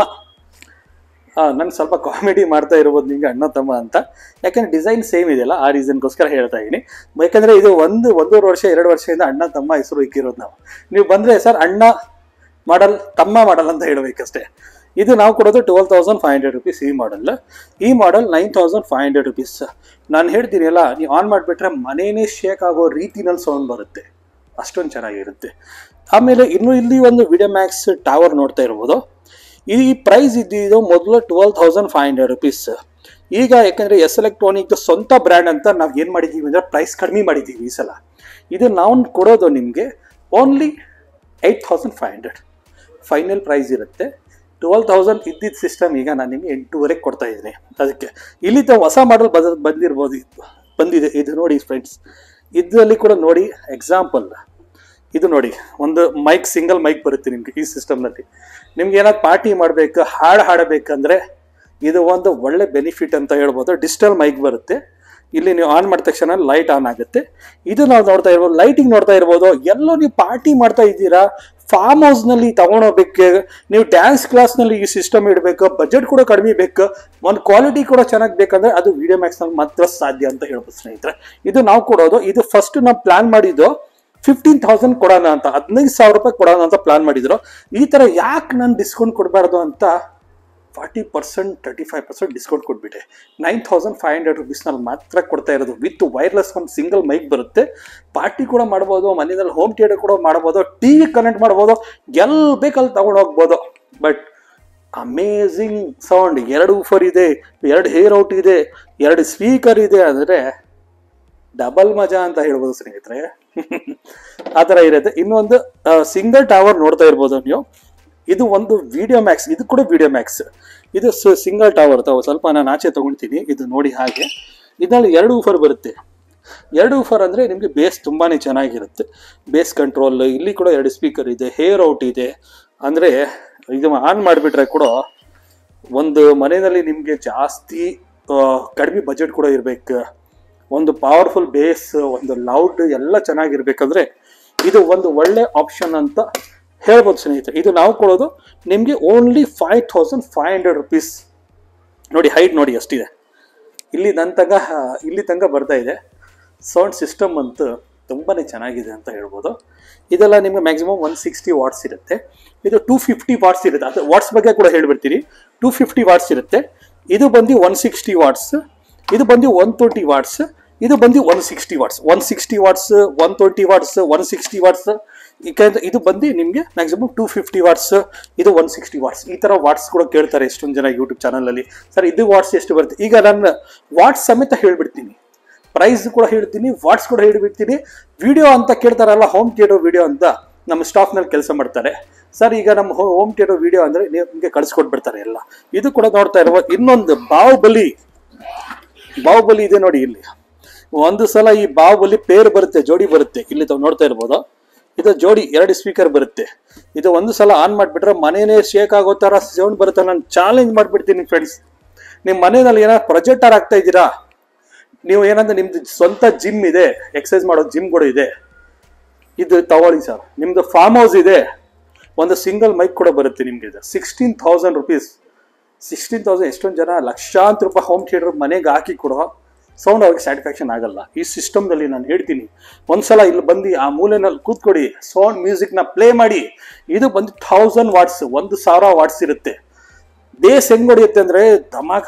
ನಾನು ಸ್ವಲ್ಪ ಕಾಮಿಡಿ ಮಾಡ್ತಾ ಇರ್ಬೋದು ನಿಮಗೆ ಅಣ್ಣ ತಮ್ಮ ಅಂತ ಯಾಕಂದ್ರೆ ಡಿಸೈನ್ ಸೇಮ್ ಇದೆಯಲ್ಲ ಆ ರೀಸನ್ಗೋಸ್ಕರ ಹೇಳ್ತಾ ಇದ್ದೀನಿ ಯಾಕಂದ್ರೆ ಇದು ಒಂದು ಒಂದೂವರೆ ವರ್ಷ ಎರಡು ವರ್ಷದಿಂದ ಅಣ್ಣ ತಮ್ಮ ಹೆಸರು ಇಕ್ಕಿರೋದು ನಾವು ನೀವು ಬಂದ್ರೆ ಸರ್ ಅಣ್ಣ ಮಾಡಲ್ ತಮ್ಮ ಮಾಡಲ್ ಅಂತ ಹೇಳ್ಬೇಕಷ್ಟೇ ಇದು ನಾವು ಕೊಡೋದು twelve thousand five hundred rupees ಈ ಮಾಡಲ್ ಈ model nine thousand five hundred rupees ನಾನು ಹೇಳ್ತೀನಿ ಅಲ್ಲ ನೀವು ಆನ್ ಮಾಡಿಬಿಟ್ರೆ ಮನೇನೇ ಶೇಕ್ ಆಗೋ ರೀತಿನಲ್ಲಿ ಸೌಂಡ್ ಬರುತ್ತೆ ಅಷ್ಟೊಂದು ಚೆನ್ನಾಗಿರುತ್ತೆ ಆಮೇಲೆ ಇನ್ನು ಇಲ್ಲಿ ಒಂದು ವಿಡಿಯೋ ಮ್ಯಾಕ್ಸ್ ಟವರ್ ನೋಡ್ತಾ ಇರ್ಬೋದು ಈ ಪ್ರೈಸ್ ಇದ್ದಿದ್ದು ಮೊದಲು twelve thousand five hundred rupees ಈಗ ಯಾಕಂದರೆ ಎಸ್ ಎಲೆಕ್ಟ್ರಾನಿಕ್ ಸ್ವಂತ ಬ್ರ್ಯಾಂಡ್ ಅಂತ ನಾವು ಏನು ಮಾಡಿದ್ದೀವಿ ಅಂದರೆ ಪ್ರೈಸ್ ಕಡಿಮೆ ಮಾಡಿದ್ದೀವಿ ಈ ಸಲ ಇದು ನಾವು ಕೊಡೋದು ನಿಮಗೆ only eight thousand five hundred final price ಇರುತ್ತೆ ಟ್ವೆಲ್ ತೌಸಂಡ್ ಇದ್ದಿದ್ದ ಸಿಸ್ಟಮ್ ಈಗ ನಾನು ನಿಮಗೆ ಎಂಟೂವರೆಗೆ ಕೊಡ್ತಾ ಇದ್ದೀನಿ ಅದಕ್ಕೆ ಇಲ್ಲಿ ತಾವು ಹೊಸ ಮಾಡಲ್ ಬದ ಬಂದಿರ್ಬೋದು ಇದು ಬಂದಿದೆ ಇದು ನೋಡಿ ಫ್ರೆಂಡ್ಸ್ ಇದರಲ್ಲಿ ಕೂಡ ನೋಡಿ ಎಕ್ಸಾಂಪಲ್ ಇದು ನೋಡಿ ಒಂದು ಮೈಕ್ ಸಿಂಗಲ್ ಮೈಕ್ ಬರುತ್ತೆ ನಿಮ್ಗೆ ಈ ಸಿಸ್ಟಮ್ನಲ್ಲಿ ನಿಮ್ಗೆ ಏನಾದ್ರು ಪಾರ್ಟಿ ಮಾಡಬೇಕು ಹಾಡು ಹಾಡಬೇಕಂದ್ರೆ ಇದು ಒಂದು ಒಳ್ಳೆ ಬೆನಿಫಿಟ್ ಅಂತ ಹೇಳ್ಬೋದು ಡಿಜಿಟಲ್ ಮೈಕ್ ಬರುತ್ತೆ ಇಲ್ಲಿ ನೀವು ಆನ್ ಮಾಡಿದ ತಕ್ಷಣ ಲೈಟ್ ಆನ್ ಆಗುತ್ತೆ ಇದು ನಾವು ನೋಡ್ತಾ ಇರ್ಬೋದು ಲೈಟಿಂಗ್ ನೋಡ್ತಾ ಇರ್ಬೋದು ಎಲ್ಲೋ ನೀವು ಪಾರ್ಟಿ ಮಾಡ್ತಾ ಇದ್ದೀರಾ ಫಾರ್ಮ್ ಹೌಸ್ನಲ್ಲಿ ತಗೊಂಡೋಗ್ಬೇಕು ನೀವು ಡ್ಯಾನ್ಸ್ ಕ್ಲಾಸ್ನಲ್ಲಿ ಈ ಸಿಸ್ಟಮ್ ಇಡಬೇಕು ಬಜೆಟ್ ಕೂಡ ಕಡಿಮೆ ಬೇಕು ಒಂದು ಕ್ವಾಲಿಟಿ ಕೂಡ ಚೆನ್ನಾಗಿ ಬೇಕಂದ್ರೆ ಅದು ವಿಡಿಯೋ ಮ್ಯಾಕ್ಸ್ನಲ್ಲಿ ಮಾತ್ರ ಸಾಧ್ಯ ಅಂತ ಹೇಳ್ಬೋದು ಸ್ನೇಹಿತರೆ ಇದು ನಾವು ಕೊಡೋದು ಇದು ಫಸ್ಟ್ ನಾವು ಪ್ಲಾನ್ ಮಾಡಿದ್ದು ಫಿಫ್ಟೀನ್ ತೌಸಂಡ್ ಕೊಡೋಣ ಅಂತ ಹದಿನೈದು ಸಾವಿರ ರೂಪಾಯಿ ಕೊಡೋಣ ಅಂತ ಪ್ಲಾನ್ ಮಾಡಿದ್ರು ಈ ಥರ ಯಾಕೆ ನಾನು ಡಿಸ್ಕೌಂಟ್ ಕೊಡಬಾರ್ದು ಅಂತ forty percent thirty five percent discount ಕೊಟ್ಬಿಟ್ಟೆ ನೈನ್ ತೌಸಂಡ್ ಫೈವ್ ಹಂಡ್ರೆಡ್ ರುಪೀಸ್ನಲ್ಲಿ ಮಾತ್ರ ಕೊಡ್ತಾ ಇರೋದು ವಿತ್ ವೈರ್ಲೆಸ್ ಒಂದು ಸಿಂಗಲ್ ಮೈಕ್ ಬರುತ್ತೆ ಪಾರ್ಟಿ ಕೂಡ ಮಾಡ್ಬೋದು ಮನೆಯಲ್ಲಿ ಹೋಮ್ ಥಿಯೇಟರ್ ಕೂಡ ಮಾಡ್ಬೋದು ಟಿ ವಿ ಕನೆಕ್ಟ್ ಮಾಡ್ಬೋದು ಎಲ್ಲಿ ಬೇಕಲ್ಲಿ ತಗೊಂಡು ಹೋಗ್ಬೋದು ಬಟ್ ಅಮೇಝಿಂಗ್ ಸೌಂಡ್ ಎರಡು ಊಫರ್ ಇದೆ ಎರಡು ಹೇರ್ ಔಟ್ ಇದೆ ಎರಡು ಸ್ಪೀಕರ್ ಇದೆ ಅಂದರೆ ಡಬಲ್ ಮಜಾ ಅಂತ ಹೇಳ್ಬೋದು ಸ್ನೇಹಿತರೆ ಆ ಥರ ಇರುತ್ತೆ ಇನ್ನೊಂದು ಸಿಂಗಲ್ ಟವರ್ ನೋಡ್ತಾ ಇರ್ಬೋದು ನೀವು ಇದು ಒಂದು ವಿಡಿಯೋ ಮ್ಯಾಕ್ಸ್ ಇದು ಕೂಡ ವಿಡಿಯೋ ಮ್ಯಾಕ್ಸ್ ಇದು ಸಿಂಗಲ್ ಟವರ್ ತಾವು ಸ್ವಲ್ಪ ನಾನು ಆಚೆ ತಗೊಳ್ತೀನಿ ಇದು ನೋಡಿ ಹಾಗೆ ಇದರಲ್ಲಿ ಎರಡು ಊಫರ್ ಬರುತ್ತೆ ಎರಡು ಊಫರ್ ಅಂದರೆ ನಿಮಗೆ ಬೇಸ್ ತುಂಬಾ ಚೆನ್ನಾಗಿರುತ್ತೆ ಬೇಸ್ ಕಂಟ್ರೋಲ್ ಇಲ್ಲಿ ಕೂಡ ಎರಡು ಸ್ಪೀಕರ್ ಇದೆ ಹೇರ್ ಔಟ್ ಇದೆ ಅಂದರೆ ಇದು ಆನ್ ಮಾಡಿಬಿಟ್ರೆ ಕೂಡ ಒಂದು ಮನೆಯಲ್ಲಿ ನಿಮಗೆ ಜಾಸ್ತಿ ಆ, ಕಡಿಮೆ ಬಜೆಟ್ ಕೂಡ ಇರಬೇಕು ಒಂದು ಪವರ್ಫುಲ್ ಬೇಸ್ ಒಂದು ಲೌಡ್ ಎಲ್ಲ ಚೆನ್ನಾಗಿರ್ಬೇಕಂದ್ರೆ ಇದು ಒಂದು ಒಳ್ಳೆ ಆಪ್ಷನ್ ಅಂತ ಹೇಳ್ಬೋದು ಸ್ನೇಹಿತರೆ ಇದು ನಾವು ಕೊಡೋದು ನಿಮಗೆ only five thousand five hundred rupees ನೋಡಿ ಹೈಟ್ ನೋಡಿ ಅಷ್ಟಿದೆ ಇಲ್ಲಿ ನನ್ನ ತನಕ ಇಲ್ಲಿ ತನಕ ಬರ್ತಾ ಇದೆ ಸೌಂಡ್ ಸಿಸ್ಟಮ್ ಅಂತೂ ತುಂಬಾ ಚೆನ್ನಾಗಿದೆ ಅಂತ ಹೇಳ್ಬೋದು ಇದೆಲ್ಲ ನಿಮಗೆ ಮ್ಯಾಕ್ಸಿಮಮ್ ಒನ್ ಸಿಕ್ಸ್ಟಿ ವಾಟ್ಸ್ ಇರುತ್ತೆ ಇದು ಟೂ ಫಿಫ್ಟಿ ವಾಟ್ಸ್ ಇರುತ್ತೆ ಅದು ವಾಟ್ಸ್ ಬಗ್ಗೆ ಕೂಡ ಹೇಳ್ಬಿಡ್ತೀನಿ ಟೂ ಫಿಫ್ಟಿ ವಾಟ್ಸ್ ಇರುತ್ತೆ ಇದು ಬಂದು ಒನ್ ಸಿಕ್ಸ್ಟಿ ವಾಟ್ಸ್ ಇದು ಬಂದು ಒನ್ ಟ್ವೆಂಟಿ ವಾಟ್ಸ್ ಇದು ಬಂದು one sixty watts one sixty watts one twenty watts one sixty watts ಯಾಕಂದ್ರೆ ಇದು ಬಂದು ನಿಮಗೆ ಮ್ಯಾಕ್ಸಿಮಮ್ ಟೂ ಫಿಫ್ಟಿ ವಾಟ್ಸ್ ಇದು ಒನ್ ಸಿಕ್ಸ್ಟಿ ವಾಟ್ಸ್ ಈ ಥರ ವಾಟ್ಸ್ ಕೂಡ ಕೇಳ್ತಾರೆ ಎಷ್ಟೊಂದು ಜನ ಯೂಟ್ಯೂಬ್ ಚಾನಲಲ್ಲಿ ಸರ್ ಇದು ವಾಟ್ಸ್ ಎಷ್ಟು ಬರುತ್ತೆ ಈಗ ನಾನು ವಾಟ್ಸ್ ಸಮೇತ ಹೇಳ್ಬಿಡ್ತೀನಿ ಪ್ರೈಸ್ ಕೂಡ ಹೇಳ್ತೀನಿ ವಾಟ್ಸ್ ಕೂಡ ಹೇಳ್ಬಿಡ್ತೀನಿ ವಿಡಿಯೋ ಅಂತ ಕೇಳ್ತಾರಲ್ಲ ಹೋಮ್ ಥಿಯೇಟರ್ ವಿಡಿಯೋ ಅಂತ ನಮ್ಮ ಸ್ಟಾಫ್ನಲ್ಲಿ ಕೆಲಸ ಮಾಡ್ತಾರೆ ಸರ್ ಈಗ ನಮ್ಮ ಹೋಮ್ ಥಿಯೇಟರ್ ವಿಡಿಯೋ ಅಂದರೆ ನಿಮಗೆ ಕಳಿಸ್ಕೊಟ್ಬಿಡ್ತಾರೆ ಎಲ್ಲ ಇದು ಕೂಡ ನೋಡ್ತಾ ಇರುವ ಇನ್ನೊಂದು ಬಾಹುಬಲಿ ಬಾಹುಬಲಿ ಇದೆ ನೋಡಿ ಇಲ್ಲಿ ಒಂದು ಸಲ ಈ ಬಾಹುಬಲಿ ಪೇರ್ ಬರುತ್ತೆ ಜೋಡಿ ಬರುತ್ತೆ ಇಲ್ಲಿ ತಾವು ನೋಡ್ತಾ ಇರ್ಬೋದು ಇದು ಜೋಡಿ ಎರಡು ಸ್ಪೀಕರ್ ಬರುತ್ತೆ ಇದು ಒಂದು ಸಲ ಆನ್ ಮಾಡಿಬಿಟ್ರೆ ಮನೇನೆ ಶೇಕ್ ಆಗೋ ಥರ ಸೌಂಡ್ ಬರುತ್ತೆ ನಾನು ಚಾಲೆಂಜ್ ಮಾಡಿಬಿಡ್ತೀನಿ ಫ್ರೆಂಡ್ಸ್ ನಿಮ್ಮ ಮನೆಯಲ್ಲಿ ಏನಾದ್ರು ಪ್ರೊಜೆಕ್ಟರ್ ಆಗ್ತಾ ಇದ್ದೀರಾ ನೀವು ಏನಂದ್ರೆ ನಿಮ್ದು ಸ್ವಂತ ಜಿಮ್ ಇದೆ ಎಕ್ಸಸೈಸ್ ಮಾಡೋ ಜಿಮ್ ಕೂಡ ಇದೆ ಇದು ತಗೊಳ್ಳಿ ಸರ್ ನಿಮ್ದು ಫಾರ್ಮ್ ಹೌಸ್ ಇದೆ ಒಂದು ಸಿಂಗಲ್ ಮೈಕ್ ಕೂಡ ಬರುತ್ತೆ ನಿಮ್ಗೆ ಇದು sixteen thousand rupees sixteen thousand ಎಷ್ಟೊಂದು ಜನ ಲಕ್ಷಾಂತರ ರೂಪಾಯಿ ಹೋಮ್ ಥಿಯೇಟರ್ ಮನೆಗೆ ಹಾಕಿ ಕೂಡ ಸೌಂಡ್ ಅವ್ರಿಗೆ ಸ್ಯಾಟಿಸ್ಫ್ಯಾಕ್ಷನ್ ಆಗಲ್ಲ ಈ ಸಿಸ್ಟಮ್ನಲ್ಲಿ ನಾನು ಹೇಳ್ತೀನಿ ಒಂದ್ಸಲ ಇಲ್ಲಿ ಬಂದು ಆ ಮೂಲೆನಲ್ಲಿ ಕೂತ್ಕೊಡಿ ಸೌಂಡ್ ಮ್ಯೂಸಿಕ್ನ ಪ್ಲೇ ಮಾಡಿ ಇದು ಬಂದು ಥೌಸಂಡ್ ವಾಟ್ಸ್ ಒಂದು ಸಾವಿರ ವಾಟ್ಸ್ ಇರುತ್ತೆ ಬೇಸ್ ಹೆಂಗ್ ಹೊಡೆಯುತ್ತೆ ಅಂದ್ರೆ ಧಮಾಕ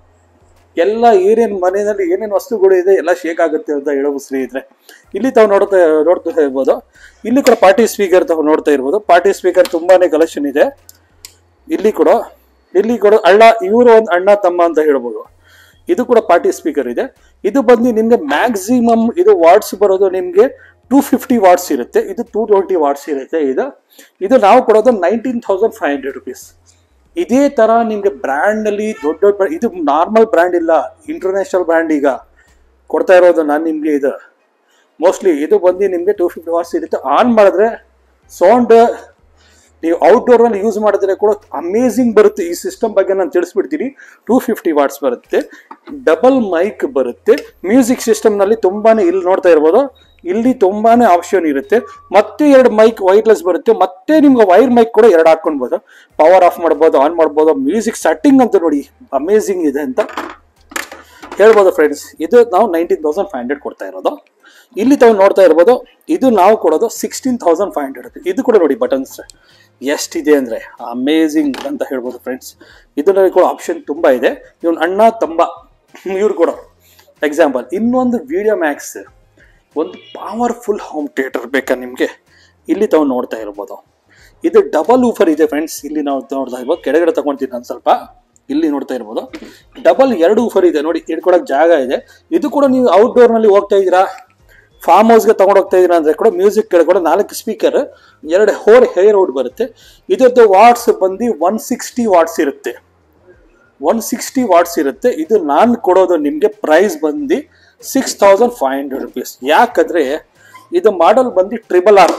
ಎಲ್ಲ ಏನೇನು ಮನೆಯಲ್ಲಿ ಏನೇನು ವಸ್ತುಗಳು ಇದೆ ಎಲ್ಲ ಶೇಕ್ ಆಗುತ್ತೆ ಅಂತ ಹೇಳೋ ಸ್ನೇಹಿತರೆ ಇಲ್ಲಿ ತಾವು ನೋಡ್ತಾ ನೋಡ್ತಾ ಇರ್ಬೋದು ಇಲ್ಲಿ ಕೂಡ ಪಾರ್ಟಿ ಸ್ಪೀಕರ್ ತಾವು ನೋಡ್ತಾ ಇರ್ಬೋದು ಪಾರ್ಟಿ ಸ್ಪೀಕರ್ ತುಂಬಾನೇ ಕಲೆಕ್ಷನ್ ಇದೆ ಇಲ್ಲಿ ಕೂಡ ಇಲ್ಲಿ ಕೂಡ ಅಣ್ಣ ಇವರು ಒಂದು ಅಣ್ಣ ತಮ್ಮ ಅಂತ ಹೇಳ್ಬೋದು ಇದು ಕೂಡ ಪಾರ್ಟಿ ಸ್ಪೀಕರ್ ಇದೆ ಇದು ಬಂದು ನಿಮ್ಗೆ ಮ್ಯಾಕ್ಸಿಮಮ್ ಇದು ವಾಟ್ಸ್ ಬರೋದು ನಿಮ್ಗೆ ಟೂ ಫಿಫ್ಟಿ ವಾಟ್ಸ್ ಇರುತ್ತೆ ಇದು ಟೂ ಟ್ವೆಂಟಿ ವಾಟ್ಸ್ ಇರುತ್ತೆ ಇದು ಇದು ನಾವು ಕೊಡೋದು nineteen thousand five hundred rupees ಇದೇ ತರ ನಿಮ್ಗೆ ಬ್ರ್ಯಾಂಡ್ ಅಲ್ಲಿ ದೊಡ್ಡ ದೊಡ್ಡ brand- ಇದು ನಾರ್ಮಲ್ ಬ್ರ್ಯಾಂಡ್ ಇಲ್ಲ ಇಂಟರ್ನ್ಯಾಷನಲ್ ಬ್ರ್ಯಾಂಡ್ ಈಗ ಕೊಡ್ತಾ ಇರೋದು ನಾನು ನಿಮ್ಗೆ ಇದು ಮೋಸ್ಟ್ಲಿ ಇದು ಬಂದು ನಿಮ್ಗೆ ಟೂ ಫಿಫ್ಟಿ ವಾಟ್ಸ್ ಇರುತ್ತೆ ಆನ್ ಮಾಡಿದ್ರೆ ಸೌಂಡ್ ನೀವು ಔಟ್ಡೋರ್ ಅಲ್ಲಿ ಯೂಸ್ ಮಾಡಿದ್ರೆ ಕೂಡ ಅಮೇಝಿಂಗ್ ಬರುತ್ತೆ ಈ ಸಿಸ್ಟಮ್ ಬಗ್ಗೆ ನಾನು ತಿಳಿಸ್ಬಿಡ್ತೀನಿ ಟೂ ಫಿಫ್ಟಿ ವಾಟ್ಸ್ ಬರುತ್ತೆ ಡಬಲ್ ಮೈಕ್ ಬರುತ್ತೆ ಮ್ಯೂಸಿಕ್ ಸಿಸ್ಟಮ್ನಲ್ಲಿ ತುಂಬಾನೇ ಇಲ್ಲಿ ನೋಡ್ತಾ ಇರ್ಬೋದು ಇಲ್ಲಿ ತುಂಬಾನೇ ಆಪ್ಷನ್ ಇರುತ್ತೆ ಮತ್ತೆ ಎರಡು ಮೈಕ್ ವೈರ್ಲೆಸ್ ಬರುತ್ತೆ ಮತ್ತೆ ನಿಮ್ಗೆ ವೈರ್ ಮೈಕ್ ಕೂಡ ಎರಡು ಹಾಕೊಳ್ಬೋದು ಪವರ್ ಆಫ್ ಮಾಡ್ಬೋದು ಆನ್ ಮಾಡ್ಬೋದು ಮ್ಯೂಸಿಕ್ ಸೆಟ್ಟಿಂಗ್ ಅಂತ ನೋಡಿ ಅಮೇಝಿಂಗ್ ಇದೆ ಅಂತ ಹೇಳ್ಬೋದು ಫ್ರೆಂಡ್ಸ್ ಇದು ನಾವು ನೈನ್ಟೀನ್ ತೌಸಂಡ್ ಫೈವ್ ಹಂಡ್ರೆಡ್ ಕೊಡ್ತಾ ಇರೋದು ಇಲ್ಲಿ ತಾವು ನೋಡ್ತಾ ಇರ್ಬೋದು ಇದು ನಾವು ಕೊಡೋದು ಸಿಕ್ಸ್ಟೀನ್ ತೌಸಂಡ್ ಫೈವ್ ಹಂಡ್ರೆಡ್ ಇದು ಕೂಡ ನೋಡಿ ಬಟನ್ಸ್ ಎಷ್ಟಿದೆ ಅಂದರೆ ಅಮೇಝಿಂಗ್ ಅಂತ ಹೇಳ್ಬೋದು ಫ್ರೆಂಡ್ಸ್ ಇದರಲ್ಲಿ ಕೂಡ ಆಪ್ಷನ್ ತುಂಬ ಇದೆ ಇವನ್ ಅಣ್ಣ ತಂಬ ಇವ್ರು ಕೂಡ ಎಕ್ಸಾಂಪಲ್ ಇನ್ನೊಂದು ವಿಡಿಯೋ ಮ್ಯಾಕ್ಸ್ ಒಂದು ಪವರ್ಫುಲ್ ಹೋಮ್ ಥಿಯೇಟರ್ ಬೇಕಾ ನಿಮಗೆ ಇಲ್ಲಿ ತಾವು ನೋಡ್ತಾ ಇರ್ಬೋದು ಇದು ಡಬಲ್ ಊಫರ್ ಇದೆ ಫ್ರೆಂಡ್ಸ್ ಇಲ್ಲಿ ನಾವು ನೋಡ್ತಾ ಇರ್ಬೋದು ಕೆಳಗಡೆ ತಗೊಂತೀನಿ ನಾನು ಸ್ವಲ್ಪ ಇಲ್ಲಿ ನೋಡ್ತಾ ಇರ್ಬೋದು ಡಬಲ್ ಎರಡು ಊಫರ್ ಇದೆ ನೋಡಿ ಇಟ್ಕೊಳಕ್ ಜಾಗ ಇದೆ ಇದು ಕೂಡ ನೀವು ಔಟ್ಡೋರ್ನಲ್ಲಿ ಹೋಗ್ತಾ ಇದ್ದೀರಾ ಫಾರ್ಮ್ ಹೌಸ್ಗೆ ತಗೊಂಡು ಹೋಗ್ತಾ ಇದ್ದೀರಾ ಅಂದ್ರೆ ಕೂಡ ಮ್ಯೂಸಿಕ್ ಕೂಡ ನಾಲ್ಕು ಸ್ಪೀಕರ್ ಎರಡು ಹೋರ್ ಹೇರ್ ಔಟ್ ಬರುತ್ತೆ ಇದರದ್ದು ವಾಟ್ಸ್ ಬಂದು ಒನ್ ಸಿಕ್ಸ್ಟಿ ವಾಟ್ಸ್ ಇರುತ್ತೆ ಒನ್ ಸಿಕ್ಸ್ಟಿ ವಾಟ್ಸ್ ಇರುತ್ತೆ ಇದು ನಾನು ಕೊಡೋದು ನಿಮಗೆ ಪ್ರೈಸ್ ಬಂದು six thousand five hundred rupees ಯಾಕಂದ್ರೆ ಇದು ಮಾಡಲ್ ಬಂದು ಟ್ರಿಬಲ್ ಆರ್